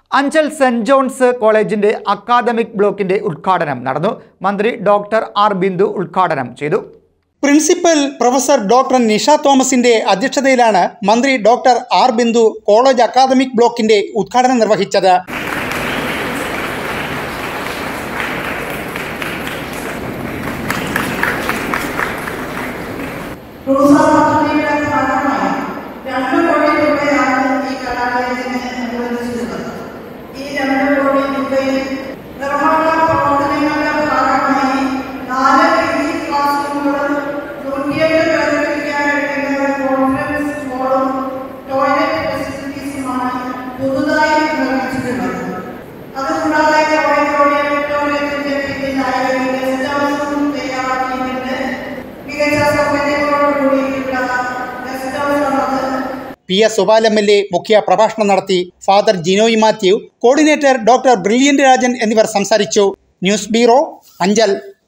Anchal saint John's കോളേജിന്റെ academic ബ്ലോക്കിന്റെ ഉദ്ഘാടനം നടന്നു മന്ത്രി ഡോക്ടർ ആർ ബിന്ദു ഉദ്ഘാടനം ചെയ്തു പ്രിൻസിപ്പൽ പ്രൊഫസർ ഡോക്ടർ നിഷ തോമസിന്റെ അധ്യക്ഷതയിലാണ് മന്ത്രി doctor R Bindu college academic ബ്ലോക്കിന്റെ ഉദ്ഘാടനം നിർവഹിച്ചത് റൂസ പദ്ധതിയുടെ ഭാഗമായി രണ്ട് കോടി രൂപയാണ് ഈ കലാലയത്തിന് അനുവദിച്ചിരുന്നത് ഈ രണ്ട് കോടി രൂപയിൽ നിർമ്മാണ പ്രവർത്തനങ്ങളുടെ ഭാഗമായി നാല് ഡിഗ്രി ക്ലാസ് റൂമുകളും നൂറ്റിയെട്ട് പേർക്ക് ഇരിക്കാൻ കഴിയുന്ന കോൺഫറൻസ് ഹോളും ടോയ്ലറ്റ് ഫെസിലിറ്റീസുമാണ് പുതുതായി നിർമ്മിച്ചിട്ടുള്ളത് അതുകൂടാതെ ഓഡിറ്റോറിയം ടോയ്ലറ്റിന്റെ പിന്നിലായി ഒരു ഗസ്റ്റ് ഹൗസും തയ്യാറാക്കിയിട്ടുണ്ട് മികച്ച സൗകര്യങ്ങളോട് കൂടിയിട്ടുള്ള ഗസ്റ്റ് ഹൗസ് ആണത് P S Subal M L A മുഖ്യ പ്രഭാഷണം നടത്തി father Jinoy Mathew coordinator doctor Brilliant Rajan എന്നിവർ സംസാരിച്ചു ന്യൂസ് ബ്യൂറോ അഞ്ചൽ